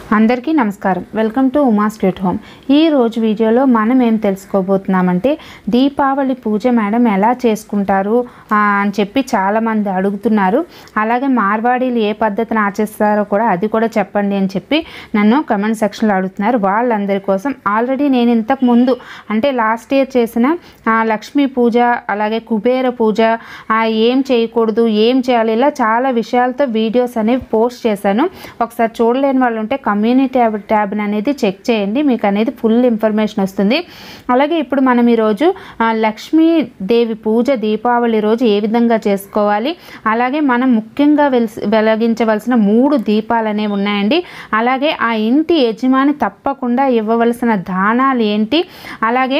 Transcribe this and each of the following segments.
అందరికీ నమస్కారం welcome to Uma street home ఈ రోజు వీడియోలో మనం ఏం తెలుసుకోబోతున్నామంటే దీపావళి పూజ మేడం ఎలా చేసుకుంటారు ఆ, అని చెప్పి చాలామంది అడుగుతున్నారు అలాగే మార్వాడీలు ఏ పద్ధతిని ఆచరిస్తారో కూడా అది కూడా చెప్పండి అని చెప్పి నన్ను కమెంట్ సెక్షన్లో అడుగుతున్నారు వాళ్ళందరి కోసం ఆల్రెడీ నేను ఇంతకు ముందు అంటే లాస్ట్ ఇయర్ చేసిన ఆ, లక్ష్మీ పూజ అలాగే కుబేర పూజ ఆ, ఏం చేయకూడదు ఏం చేయాలి ఇలా చాలా విషయాలతో వీడియోస్ అనేవి పోస్ట్ చేశాను ఒకసారి చూడలేని వాళ్ళు ఉంటే కమ్యూనిటీ ట్యాబ్ ట్యాబ్ అనేది చెక్ చేయండి మీకు అనేది ఫుల్ ఇన్ఫర్మేషన్ వస్తుంది అలాగే ఇప్పుడు మనం ఈరోజు ఆ, లక్ష్మీదేవి పూజ దీపావళి రోజు ఏ విధంగా చేసుకోవాలి అలాగే మనం ముఖ్యంగా వెలిసి వెలిగించవలసిన మూడు దీపాలు అనేవి ఉన్నాయండి అలాగే ఆ ఇంటి యజమాని తప్పకుండా ఇవ్వవలసిన దానాలు ఏంటి అలాగే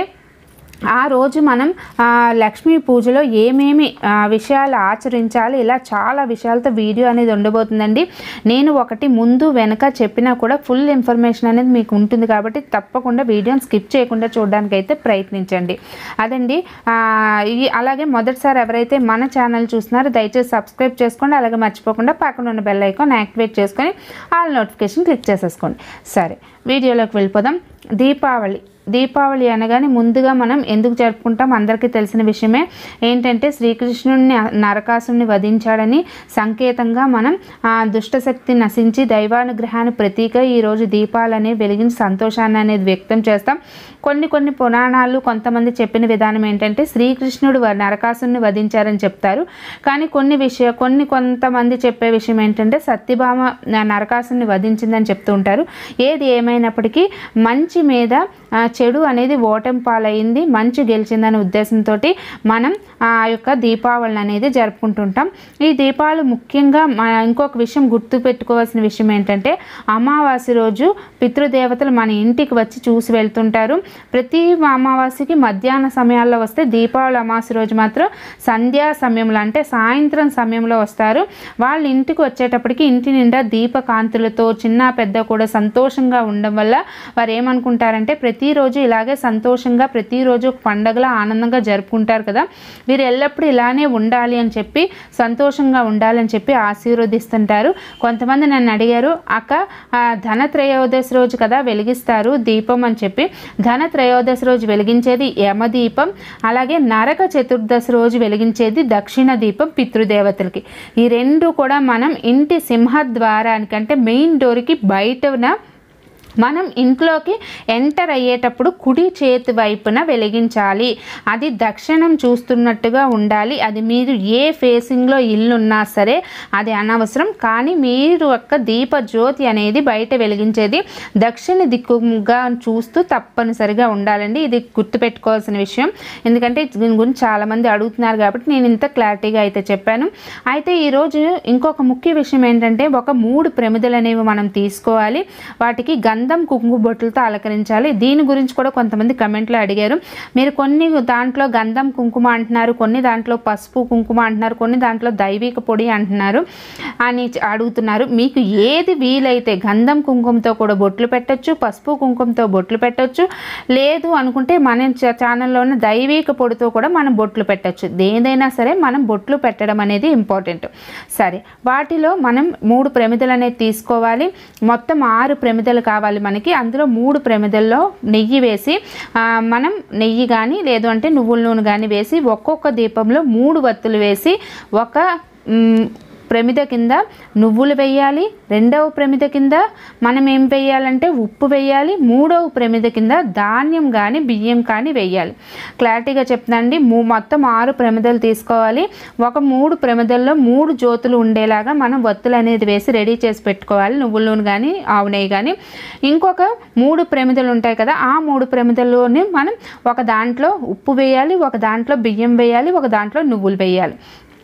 ఆ రోజు మనం ఆ, లక్ష్మీ పూజలో ఏమేమి ఆ, విషయాలు ఆచరించాలి ఇలా చాలా విషయాలతో వీడియో అనేది ఉండబోతుందండి నేను ఒకటి ముందు వెనక చెప్పినా కూడా ఫుల్ ఇన్ఫర్మేషన్ అనేది మీకు ఉంటుంది కాబట్టి తప్పకుండా వీడియోని స్కిప్ చేయకుండా చూడడానికి అయితే ప్రయత్నించండి అదండి ఆ, ఈ అలాగే మొదటిసారి ఎవరైతే మన ఛానల్ చూస్తున్నారో దయచేసి సబ్స్క్రైబ్ చేసుకోండి అలాగే మర్చిపోకుండా పక్కన ఉన్న బెల్ ఐకాన్ యాక్టివేట్ చేసుకొని ఆల్ నోటిఫికేషన్ క్లిక్ చేసేసుకోండి సరే వీడియోలోకి వెళ్ళిపోదాం దీపావళి దీపావళి అనగానే ముందుగా మనం ఎందుకు జరుపుకుంటాం అందరికీ తెలిసిన విషయమే ఏంటంటే శ్రీకృష్ణుడిని నరకాసుని వధించాడని సంకేతంగా మనం ఆ దుష్టశక్తి నశించి దైవానుగ్రహాన్ని ప్రతీక ఈరోజు దీపాలని వెలిగించి సంతోషాన్ని అనేది వ్యక్తం చేస్తాం కొన్ని కొన్ని పురాణాలు కొంతమంది చెప్పిన విధానం ఏంటంటే శ్రీకృష్ణుడు వ- నరకాసుని వధించారని చెప్తారు కానీ కొన్ని విషయ కొన్ని కొంతమంది చెప్పే విషయం ఏంటంటే సత్యభామ న- నరకాసుని వధించిందని చెప్తూ ఉంటారు ఏది ఏమైనప్పటికీ మంచి మీద ఆ, చెడు అనేది ఓటమి పాలైంది మంచి గెలిచిందనే ఉద్దేశంతో మనం ఆ యొక్క దీపావళిని అనేది జరుపుకుంటుంటాం ఈ దీపాలు ముఖ్యంగా మన ఇంకొక విషయం గుర్తు పెట్టుకోవాల్సిన విషయం ఏంటంటే అమావాస్య రోజు పితృదేవతలు మన ఇంటికి వచ్చి చూసి వెళ్తుంటారు ప్రతి అమావాస్యకి మధ్యాహ్న సమయాల్లో వస్తే దీపావళి అమావాస్య రోజు మాత్రం సంధ్యా సమయంలో అంటే సాయంత్రం సమయంలో వస్తారు వాళ్ళ ఇంటికి వచ్చేటప్పటికి ఇంటి నిండా దీపకాంతులతో చిన్న పెద్ద కూడా సంతోషంగా ఉండడం వల్ల వారు ఏమనుకుంటారంటే ప్రతిరోజు ఇలాగే సంతోషంగా ప్రతిరోజు ఒక పండగలా ఆనందంగా జరుపుకుంటారు కదా వీరు ఎల్లప్పుడూ ఇలానే ఉండాలి అని చెప్పి సంతోషంగా ఉండాలని చెప్పి ఆశీర్వదిస్తుంటారు కొంతమంది నన్ను అడిగారు అక్క ఆ, ధన త్రయోదశి రోజు కదా వెలిగిస్తారు దీపం అని చెప్పి ధన త్రయోదశి రోజు వెలిగించేది యమదీపం అలాగే నరక చతుర్దశి రోజు వెలిగించేది దక్షిణ దీపం పితృదేవతలకి ఈ రెండు కూడా మనం ఇంటి సింహద్వారానికి అంటే మెయిన్ డోర్కి బయటన మనం ఇంట్లోకి ఎంటర్ అయ్యేటప్పుడు కుడి చేతి వైపున వెలిగించాలి అది దక్షిణం చూస్తున్నట్టుగా ఉండాలి అది మీరు ఏ ఫేసింగ్లో ఇల్లు ఉన్నా సరే అది అనవసరం కానీ మీరు యొక్క దీప జ్యోతి అనేది బయట వెలిగించేది దక్షిణ దిక్కుగా చూస్తూ తప్పనిసరిగా ఉండాలండి ఇది గుర్తుపెట్టుకోవాల్సిన విషయం ఎందుకంటే దీని గురించి చాలామంది అడుగుతున్నారు కాబట్టి నేను ఇంత క్లారిటీగా అయితే చెప్పాను అయితే ఈరోజు ఇంకొక ముఖ్య విషయం ఏంటంటే ఒక మూడు ప్రమిదలు అనేవి మనం తీసుకోవాలి వాటికి గంధం కుంకుమ బొట్టులతో అలంకరించాలి దీని గురించి కూడా కొంతమంది కమెంట్లో అడిగారు మీరు కొన్ని దాంట్లో గంధం కుంకుమ అంటున్నారు కొన్ని దాంట్లో పసుపు కుంకుమ అంటున్నారు కొన్ని దాంట్లో దైవిక పొడి అంటున్నారు అని చ- అడుగుతున్నారు మీకు ఏది వీలైతే గంధం కుంకుమతో కూడా బొట్లు పెట్టొచ్చు పసుపు కుంకుమతో బొట్లు పెట్టొచ్చు లేదు అనుకుంటే మన చ- ఛానల్లోనే దైవిక పొడితో కూడా మనం బొట్లు పెట్టొచ్చు ఏదైనా సరే మనం బొట్లు పెట్టడం అనేది ఇంపార్టెంట్ సరే వాటిలో మనం మూడు ప్రమిదలు అనేది తీసుకోవాలి మొత్తం ఆరు ప్రమిదలు కావాలి మనకి అందులో మూడు ప్రమిదల్లో నెయ్యి వేసి ఆ, మనం నెయ్యి కానీ లేదు అంటే నువ్వుల నూనె కానీ వేసి ఒక్కొక్క దీపంలో మూడు వత్తులు వేసి ఒక మ్, ప్రమిద కింద నువ్వులు వేయాలి రెండవ ప్రమిద కింద మనం ఏం వేయాలంటే ఉప్పు వేయాలి మూడవ ప్రమిద కింద ధాన్యం కానీ బియ్యం కానీ వేయాలి క్లారిటీగా చెప్తానండి మూ మొత్తం ఆరు ప్రమిదలు తీసుకోవాలి ఒక మూడు ప్రమిదల్లో మూడు జ్యోతులు ఉండేలాగా మనం వత్తులు అనేది వేసి రెడీ చేసి పెట్టుకోవాలి నువ్వుల నూనె కానీ ఆవు నెయ్యి కానీ ఇంకొక మూడు ప్రమిదలు ఉంటాయి కదా ఆ మూడు ప్రమిదల్లోనే మనం ఒక దాంట్లో ఉప్పు వేయాలి ఒక దాంట్లో బియ్యం వేయాలి ఒక దాంట్లో నువ్వులు వేయాలి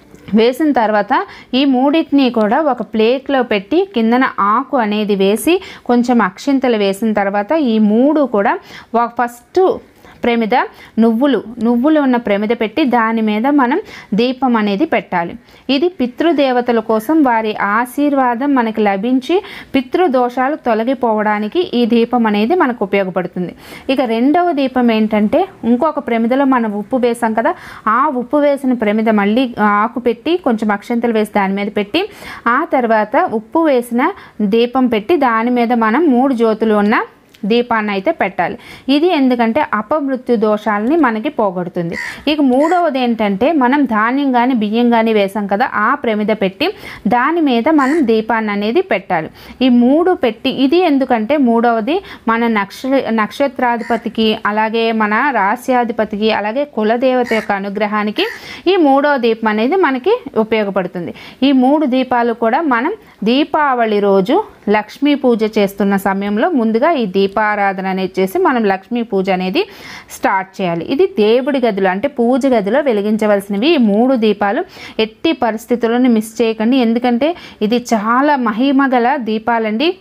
వేసిన తర్వాత ఈ మూడింటిని కూడా ఒక ప్లేట్లో పెట్టి కిందన ఆకు అనేది వేసి కొంచెం అక్షింతలు వేసిన తర్వాత ఈ మూడు కూడా ఒక ఫస్ట్ ప్రమిద నువ్వులు నువ్వులు ఉన్న ప్రమిద పెట్టి దాని మీద మనం దీపం అనేది పెట్టాలి ఇది పితృదేవతల కోసం వారి ఆశీర్వాదం మనకి లభించి పితృదోషాలు తొలగిపోవడానికి ఈ దీపం అనేది మనకు ఉపయోగపడుతుంది ఇక రెండవ దీపం ఏంటంటే ఇంకొక ప్రమిదలో మనం ఉప్పు వేసాం కదా ఆ ఉప్పు వేసిన ప్రమిద మళ్ళీ ఆకు పెట్టి కొంచెం అక్షంతలు వేసి దాని మీద పెట్టి ఆ తర్వాత ఉప్పు వేసిన దీపం పెట్టి దాని మీద మనం మూడు జ్యోతులు ఉన్న దీపాన్ని అయితే పెట్టాలి ఇది ఎందుకంటే అపమృత్యు దోషాలని మనకి పోగొడుతుంది ఇక మూడవది ఏంటంటే మనం ధాన్యం కానీ బియ్యం కానీ వేసాం కదా ఆ ప్రమిద పెట్టి దాని మీద మనం దీపాన్ని అనేది పెట్టాలి ఈ మూడు పెట్టి ఇది ఎందుకంటే మూడవది మన నక్ష నక్షత్రాధిపతికి అలాగే మన రాస్యాధిపతికి అలాగే కులదేవత యొక్క అనుగ్రహానికి ఈ మూడవ దీపం అనేది మనకి ఉపయోగపడుతుంది ఈ మూడు దీపాలు కూడా మనం దీపావళి రోజు లక్ష్మీ పూజ చేస్తున్న సమయంలో ముందుగా ఈ దీపారాధన అనేది చేసి మనం లక్ష్మీ పూజ అనేది స్టార్ట్ చేయాలి ఇది దేవుడి గదిలో అంటే పూజ గదిలో వెలిగించవలసినవి ఈ మూడు దీపాలు ఎట్టి పరిస్థితులను మిస్ చేయకండి ఎందుకంటే ఇది చాలా మహిమ గల దీపాలండి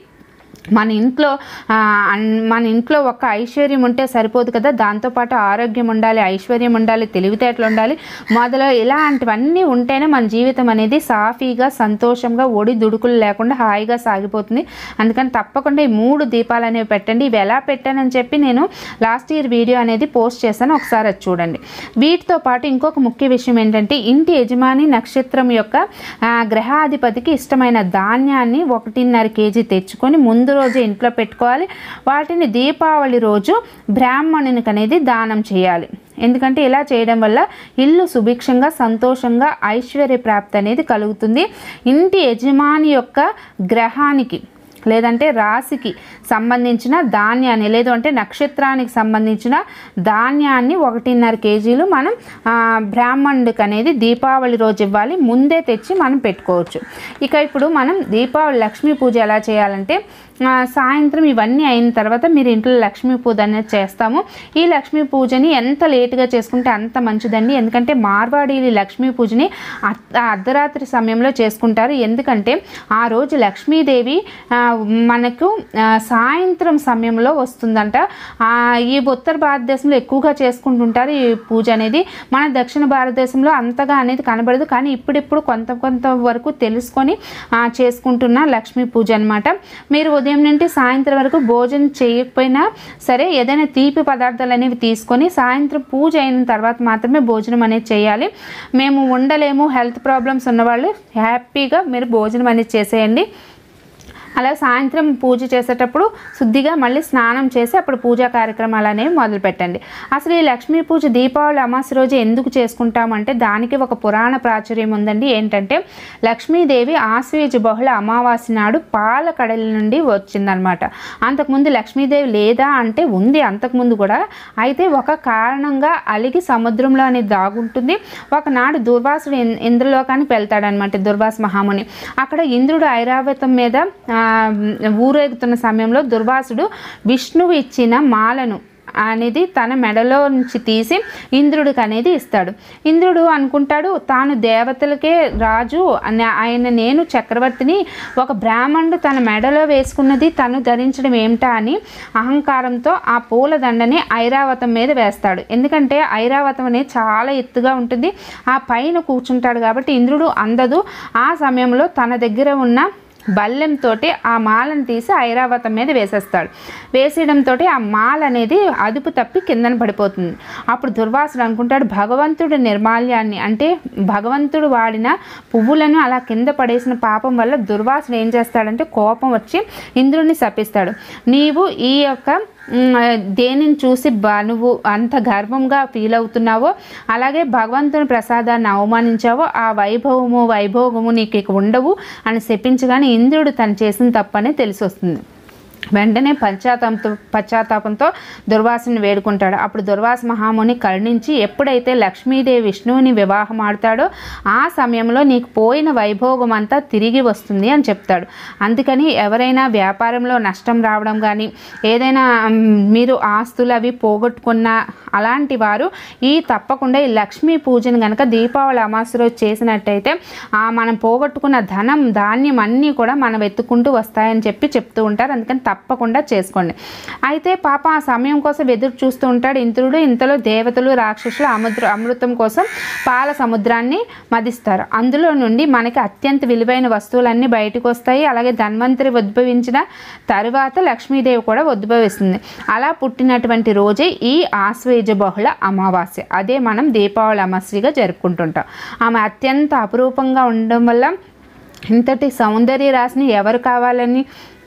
మన ఇంట్లో ఆ, అన్- మన ఇంట్లో ఒక ఐశ్వర్యం ఉంటే సరిపోదు కదా దాంతోపాటు ఆరోగ్యం ఉండాలి ఐశ్వర్యం ఉండాలి తెలివితేటలు ఉండాలి మొదలు ఇలాంటివన్నీ ఉంటేనే మన జీవితం అనేది సాఫీగా సంతోషంగా ఒడి దుడుకులు లేకుండా హాయిగా సాగిపోతుంది అందుకని తప్పకుండా ఈ మూడు దీపాలు అనేవి పెట్టండి ఇవి ఎలా పెట్టానని చెప్పి నేను లాస్ట్ ఇయర్ వీడియో అనేది పోస్ట్ చేశాను ఒకసారి అది చూడండి వీటితో పాటు ఇంకొక ముఖ్య విషయం ఏంటంటే ఇంటి యజమాని నక్షత్రం యొక్క ఆ, గ్రహాధిపతికి ఇష్టమైన ధాన్యాన్ని ఒకటిన్నర కేజీ తెచ్చుకొని ముందు రోజు ఇంట్లో పెట్టుకోవాలి వాటిని దీపావళి రోజు బ్రాహ్మణునికి అనేది దానం చేయాలి ఎందుకంటే ఇలా చేయడం వల్ల ఇల్లు సుభిక్షంగా సంతోషంగా ఐశ్వర్య ప్రాప్తి అనేది కలుగుతుంది ఇంటి యజమాని యొక్క గ్రహానికి లేదంటే రాశికి సంబంధించిన ధాన్యాన్ని లేదు అంటే నక్షత్రానికి సంబంధించిన ధాన్యాన్ని ఒకటిన్నర కేజీలు మనం ఆ, బ్రాహ్మణుడికి అనేది దీపావళి రోజు ఇవ్వాలి ముందే తెచ్చి మనం పెట్టుకోవచ్చు ఇక ఇప్పుడు మనం దీపావళి లక్ష్మీ పూజ ఎలా చేయాలంటే ఆ, సాయంత్రం ఇవన్నీ అయిన తర్వాత మీరు ఇంట్లో లక్ష్మీ పూజ అనేది చేస్తాము ఈ లక్ష్మీ పూజని ఎంత లేటుగా చేసుకుంటే అంత మంచిదండి ఎందుకంటే మార్వాడీలు లక్ష్మీ పూజని అర్ధ- అర్ధరాత్రి సమయంలో చేసుకుంటారు ఎందుకంటే ఆ రోజు లక్ష్మీదేవి ఆ, మనకు ఆ, సాయంత్రం సమయంలో వస్తుందంట ఆ, ఈ ఉత్తర భారతదేశంలో ఎక్కువగా చేసుకుంటుంటారు ఈ పూజ అనేది మన దక్షిణ భారతదేశంలో అంతగా అనేది కనబడదు కానీ ఇప్పుడిప్పుడు కొంత కొంత వరకు తెలుసుకొని ఆ, చేసుకుంటున్న లక్ష్మీ పూజ అనమాట మీరు ఉదయం నుండి సాయంత్రం వరకు భోజనం చేయకపోయినా సరే ఏదైనా తీపి పదార్థాలు అనేవి తీసుకొని సాయంత్రం పూజ అయిన తర్వాత మాత్రమే భోజనం అనేది చేయాలి మేము ఉండలేము హెల్త్ ప్రాబ్లమ్స్ ఉన్నవాళ్ళు హ్యాపీగా మీరు భోజనం అనేది చేసేయండి అలా సాయంత్రం పూజ చేసేటప్పుడు శుద్ధిగా మళ్ళీ స్నానం చేసి అప్పుడు పూజా కార్యక్రమాలు అనేవి మొదలు పెట్టండి అసలు ఈ లక్ష్మీ పూజ దీపావళి అమాస రోజు ఎందుకు చేసుకుంటామంటే దానికి ఒక పురాణ ప్రాచుర్యం ఉందండి ఏంటంటే లక్ష్మీదేవి ఆశ్వేజ బహుళ అమావాస్య నాడు పాల కడలి నుండి వచ్చిందనమాట అంతకుముందు లక్ష్మీదేవి లేదా అంటే ఉంది అంతకుముందు కూడా అయితే ఒక కారణంగా అలిగి సముద్రంలో అనేది దాగుంటుంది ఒకనాడు దుర్వాసుడు ఇం- ఇంద్రలోకానికి వెళ్తాడనమాట దుర్వాస మహాముని అక్కడ ఇంద్రుడు ఐరావతం మీద ఆ, ఊరేగుతున్న సమయంలో దుర్వాసుడు విష్ణువు ఇచ్చిన మాలను అనేది తన మెడలో నుంచి తీసి ఇంద్రుడికి అనేది ఇస్తాడు ఇంద్రుడు అనుకుంటాడు తాను దేవతలకే రాజు అని ఆయన నేను చక్రవర్తిని ఒక బ్రాహ్మణుడు తన మెడలో వేసుకున్నది తను ధరించడం ఏమిటా అని అహంకారంతో ఆ పూల దండని ఐరావతం మీద వేస్తాడు ఎందుకంటే ఐరావతం అనేది చాలా ఎత్తుగా ఉంటుంది ఆ పైన కూర్చుంటాడు కాబట్టి ఇంద్రుడు అందదు ఆ సమయంలో తన దగ్గర ఉన్న బల్లెంతో ఆ మాలను తీసి ఐరావతం మీద వేసేస్తాడు వేసేయడంతో ఆ మాల అనేది అదుపు తప్పి కిందన పడిపోతుంది అప్పుడు దుర్వాసుడు అనుకుంటాడు భగవంతుడి నిర్మాల్యాన్ని అంటే భగవంతుడు వాడిన పువ్వులను అలా కింద పడేసిన పాపం వల్ల దుర్వాసుడు ఏం చేస్తాడంటే కోపం వచ్చి ఇంద్రుడిని శపిస్తాడు నీవు ఈ యొక్క మ్, దేనిని చూసి బా నువ్వు అంత గర్వంగా ఫీల్ అవుతున్నావో అలాగే భగవంతుని ప్రసాదాన్ని అవమానించావో ఆ వైభవము వైభోగము నీకు ఇక ఉండవు అని శపించగానే ఇంద్రుడు తను చేసిన తప్పని తెలిసి వస్తుంది వెంటనే పశ్చాత్తాపంతో పశ్చాత్తాపంతో దుర్వాసుని వేడుకుంటాడు అప్పుడు దుర్వాస మహాముని కరుణించి ఎప్పుడైతే లక్ష్మీదేవి విష్ణువుని వివాహం ఆడతాడో ఆ సమయంలో నీకు పోయిన వైభోగం అంతా తిరిగి వస్తుంది అని చెప్తాడు అందుకని ఎవరైనా వ్యాపారంలో నష్టం రావడం కానీ ఏదైనా మ్, మీరు ఆస్తులు అవి పోగొట్టుకున్న అలాంటి వారు ఈ తప్పకుండా ఈ లక్ష్మీ పూజను కనుక దీపావళి అమావాస్య రోజు చేసినట్టయితే ఆ మనం పోగొట్టుకున్న ధనం ధాన్యం అన్నీ కూడా మనం వెతుక్కుంటూ వస్తాయని చెప్పి చెప్తూ ఉంటారు అందుకని తప్పకుండా చేసుకోండి అయితే పాప ఆ సమయం కోసం ఎదురు చూస్తూ ఉంటాడు ఇంద్రుడు ఇంతలో దేవతలు రాక్షసులు అమృత అమృతం కోసం పాల సముద్రాన్ని మదిస్తారు అందులో నుండి మనకి అత్యంత విలువైన వస్తువులన్నీ బయటకు వస్తాయి అలాగే ధన్వంతరి ఉద్భవించిన తరువాత లక్ష్మీదేవి కూడా ఉద్భవిస్తుంది అలా పుట్టినటువంటి రోజే ఈ ఆశ్వేజ బహుళ అమావాస్య అదే మనం దీపావళి అమావాస్యగా జరుపుకుంటుంటాం ఆమె అత్యంత అపురూపంగా ఉండడం వల్ల ఇంతటి సౌందర్య రాశిని ఎవరు కావాలని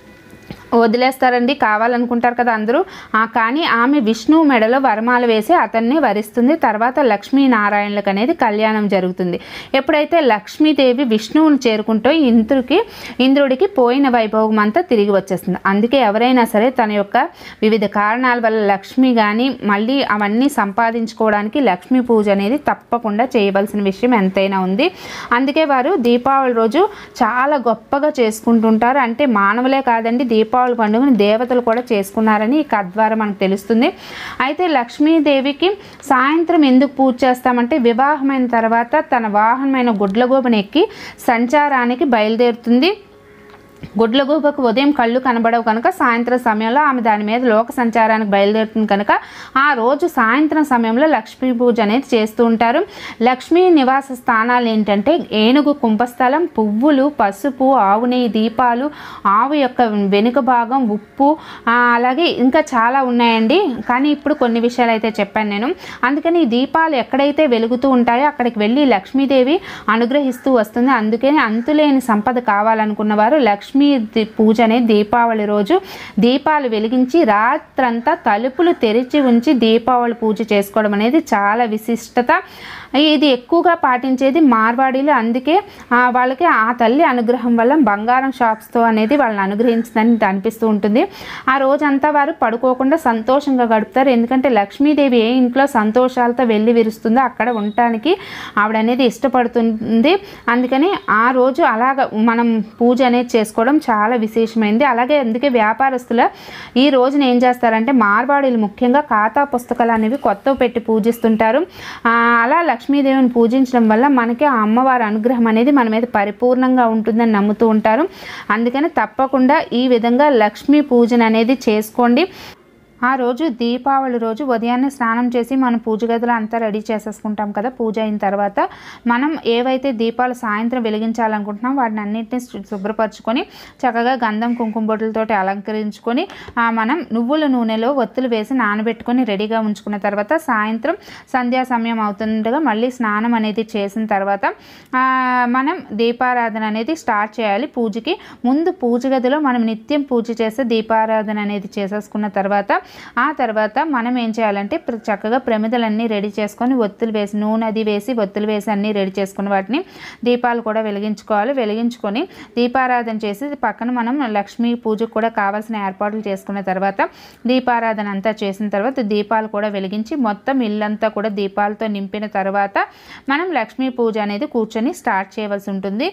వదిలేస్తారండి కావాలనుకుంటారు కదా అందరూ ఆ, కానీ ఆమె విష్ణువు మెడలో వరమాల వేసి అతన్ని వరిస్తుంది తర్వాత లక్ష్మీనారాయణులకు అనేది కళ్యాణం జరుగుతుంది ఎప్పుడైతే లక్ష్మీదేవి విష్ణువుని చేరుకుంటూ ఇంద్రుడికి ఇంద్రుడికి పోయిన వైభవం అంతా తిరిగి వచ్చేస్తుంది అందుకే ఎవరైనా సరే తన యొక్క వివిధ కారణాల వల్ల లక్ష్మి కానీ మళ్ళీ అవన్నీ సంపాదించుకోవడానికి లక్ష్మీ పూజ అనేది తప్పకుండా చేయవలసిన విషయం ఎంతైనా ఉంది అందుకే వారు దీపావళి రోజు చాలా గొప్పగా చేసుకుంటుంటారు అంటే మానవులే కాదండి దీపావళి పండుగను దేవతలు కూడా చేసుకున్నారని ఈ కథ ద్వారా మనకు తెలుస్తుంది అయితే లక్ష్మీదేవికి సాయంత్రం ఎందుకు పూజ చేస్తామంటే వివాహమైన తర్వాత తన వాహనమైన గుడ్లగోబని ఎక్కి సంచారానికి బయలుదేరుతుంది గుడ్లగూబకు ఉదయం కళ్ళు కనబడవు కనుక సాయంత్రం సమయంలో ఆమె దాని మీద లోక సంచారానికి బయలుదేరుతుంది కనుక ఆ రోజు సాయంత్రం సమయంలో లక్ష్మీ పూజ అనేది చేస్తూ ఉంటారు లక్ష్మీ నివాస స్థానాలు ఏంటంటే ఏనుగు కుంభస్థలం పువ్వులు పసుపు ఆవు నెయ్యి దీపాలు ఆవు యొక్క వెనుక భాగం ఉప్పు ఆ, అలాగే ఇంకా చాలా ఉన్నాయండి కానీ ఇప్పుడు కొన్ని విషయాలు అయితే చెప్పాను నేను అందుకని ఈ దీపాలు ఎక్కడైతే వెలుగుతూ ఉంటాయో అక్కడికి వెళ్ళి లక్ష్మీదేవి అనుగ్రహిస్తూ వస్తుంది అందుకని అంతులేని సంపద కావాలనుకున్న వారు లక్ష్మీ ది- పూజ అనేది దీపావళి రోజు దీపాలు వెలిగించి రాత్రంతా తలుపులు తెరిచి ఉంచి దీపావళి పూజ చేసుకోవడం అనేది చాలా విశిష్టత ఇది ఎక్కువగా పాటించేది మార్వాడీలు అందుకే ఆ, వాళ్ళకి ఆ తల్లి అనుగ్రహం వల్ల బంగారం షాప్స్తో అనేది వాళ్ళని అనుగ్రహించిందని అనిపిస్తూ ఉంటుంది ఆ రోజంతా వారు పడుకోకుండా సంతోషంగా గడుపుతారు ఎందుకంటే లక్ష్మీదేవి ఏ ఇంట్లో సంతోషాలతో వెళ్ళి విరుస్తుందో అక్కడ ఉండటానికి ఆవిడ అనేది ఇష్టపడుతుంది అందుకని ఆ రోజు అలాగ మనం పూజ అనేది చేసుకోవడం చాలా విశేషమైంది అలాగే అందుకే వ్యాపారస్తుల ఈ రోజున ఏం చేస్తారంటే మార్వాడీలు ముఖ్యంగా ఖాతా పుస్తకాలు అనేవి కొత్తవి పెట్టి పూజిస్తుంటారు ఆ, అలా లక్ష్మీదేవిని పూజించడం వల్ల మనకి ఆ అమ్మవారి అనుగ్రహం అనేది మన మీద పరిపూర్ణంగా ఉంటుందని నమ్ముతూ ఉంటారు అందుకని తప్పకుండా ఈ విధంగా లక్ష్మీ పూజన అనేది చేసుకోండి ఆ రోజు దీపావళి రోజు ఉదయాన్నే స్నానం చేసి మనం పూజ గదిలో అంతా రెడీ చేసేసుకుంటాం కదా పూజ అయిన తర్వాత మనం ఏవైతే దీపాలు సాయంత్రం వెలిగించాలనుకుంటున్నాం వాటిని అన్నింటినీ శు- శుభ్రపరచుకొని చక్కగా గంధం కుంకుమ బొట్టులతోటి అలంకరించుకొని ఆ, మనం నువ్వుల నూనెలో ఒత్తులు వేసి నానబెట్టుకొని రెడీగా ఉంచుకున్న తర్వాత సాయంత్రం సంధ్యా సమయం అవుతుండగా మళ్ళీ స్నానం అనేది చేసిన తర్వాత ఆ, మనం దీపారాధన అనేది స్టార్ట్ చేయాలి పూజకి ముందు పూజ గదిలో మనం నిత్యం పూజ చేస్తే దీపారాధన అనేది చేసేసుకున్న తర్వాత ఆ తర్వాత మనం ఏం చేయాలంటే ప్ర- చక్కగా ప్రమిదలన్నీ రెడీ చేసుకొని ఒత్తులు వేసి నూనె అది వేసి ఒత్తులు వేసి అన్నీ రెడీ చేసుకుని వాటిని దీపాలు కూడా వెలిగించుకోవాలి వెలిగించుకొని దీపారాధన చేసి పక్కన మనం లక్ష్మీ పూజకు కూడా కావాల్సిన ఏర్పాట్లు చేసుకున్న తర్వాత దీపారాధన అంతా చేసిన తర్వాత దీపాలు కూడా వెలిగించి మొత్తం ఇల్లంతా కూడా దీపాలతో నింపిన తర్వాత మనం లక్ష్మీ పూజ అనేది కూర్చొని స్టార్ట్ చేయవలసి ఉంటుంది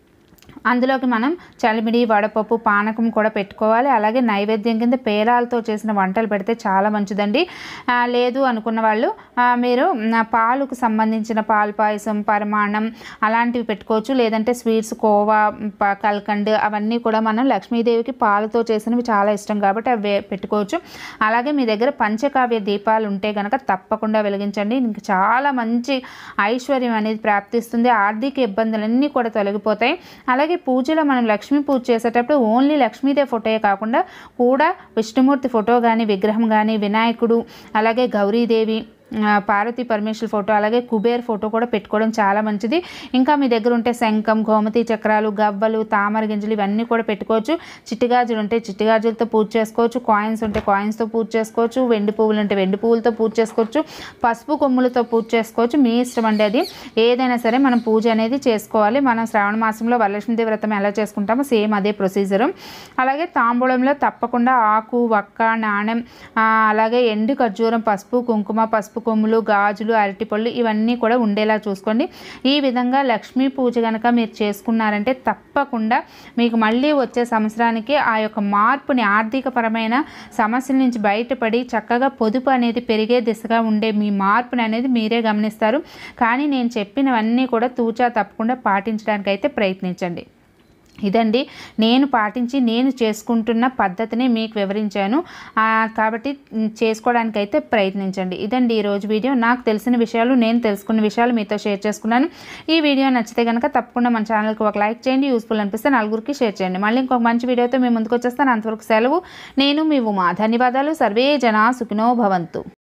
అందులోకి మనం చలిమిడి వడపప్పు పానకం కూడా పెట్టుకోవాలి అలాగే నైవేద్యం కింద పేలాలతో చేసిన వంటలు పెడితే చాలా మంచిదండి ఆ, లేదు అనుకున్న వాళ్ళు ఆ, మీరు మ్, పాలుకు సంబంధించిన పాలు పాయసం పరిమాణం అలాంటివి పెట్టుకోవచ్చు లేదంటే స్వీట్స్ కోవా ప- కల్కండ్ అవన్నీ కూడా మనం లక్ష్మీదేవికి పాలతో చేసినవి చాలా ఇష్టం కాబట్టి అవి పెట్టుకోవచ్చు అలాగే మీ దగ్గర పంచకావ్య దీపాలు ఉంటే కనుక తప్పకుండా వెలిగించండి ఇంక చాలా మంచి ఐశ్వర్యం అనేది ప్రాప్తిస్తుంది ఆర్థిక ఇబ్బందులన్నీ కూడా తొలగిపోతాయి అలాగే పూజలో మనం లక్ష్మీ పూజ చేసేటప్పుడు ఓన్లీ లక్ష్మీదేవి ఫోటోయే కాకుండా కూడా విష్ణుమూర్తి ఫోటో కానీ విగ్రహం కానీ వినాయకుడు అలాగే గౌరీదేవి ఆ, పార్వతీ పరమేశ్వర్ ఫోటో అలాగే కుబేర్ ఫోటో కూడా పెట్టుకోవడం చాలా మంచిది ఇంకా మీ దగ్గర ఉంటే శంఖం గోమతి చక్రాలు గవ్వలు తామర గింజలు ఇవన్నీ కూడా పెట్టుకోవచ్చు చిట్టిగాజులు ఉంటే చిట్టిగాజులతో పూజ చేసుకోవచ్చు కాయిన్స్ ఉంటే కాయిన్స్తో పూజ చేసుకోవచ్చు వెండి పువ్వులు ఉంటే వెండి పువ్వులతో పూజ చేసుకోవచ్చు పసుపు కొమ్ములతో పూజ చేసుకోవచ్చు మీ ఇష్టం అండి అది ఏదైనా సరే మనం పూజ అనేది చేసుకోవాలి మనం శ్రావణ మాసంలో వరలక్ష్మీదేవి వ్రతం ఎలా చేసుకుంటామో సేమ్ అదే ప్రొసీజరు అలాగే తాంబూలంలో తప్పకుండా ఆకు వక్క నాణెం ఆ, అలాగే ఎండు ఖర్జూరం పసుపు కుంకుమ పసుపు కొమ్ములు గాజులు అరటిపళ్ళు ఇవన్నీ కూడా ఉండేలా చూసుకోండి ఈ విధంగా లక్ష్మీ పూజ కనుక మీరు చేసుకున్నారంటే తప్పకుండా మీకు మళ్ళీ వచ్చే సంవత్సరానికి ఆ యొక్క మార్పుని ఆర్థికపరమైన సమస్యల నుంచి బయటపడి చక్కగా పొదుపు అనేది పెరిగే దిశగా ఉండే మీ మార్పుని అనేది మీరే గమనిస్తారు కానీ నేను చెప్పినవన్నీ కూడా తూచా తప్పకుండా పాటించడానికి అయితే ప్రయత్నించండి ఇదండి నేను పాటించి నేను చేసుకుంటున్న పద్ధతిని మీకు వివరించాను ఆ, కాబట్టి మ్, చేసుకోవడానికి అయితే ప్రయత్నించండి ఇదండి ఈరోజు వీడియో నాకు తెలిసిన విషయాలు నేను తెలుసుకున్న విషయాలు మీతో షేర్ చేసుకున్నాను ఈ వీడియో నచ్చితే కనుక తప్పకుండా మన ఛానల్కి ఒక లైక్ చేయండి యూస్ఫుల్ అనిపిస్తే నలుగురికి షేర్ చేయండి మళ్ళీ ఇంకొక మంచి వీడియోతో మేము ముందుకు వచ్చేస్తాను అంతవరకు సెలవు నేను మీ ఉమా ధన్యవాదాలు సర్వే జనా సుఖినో భవంతు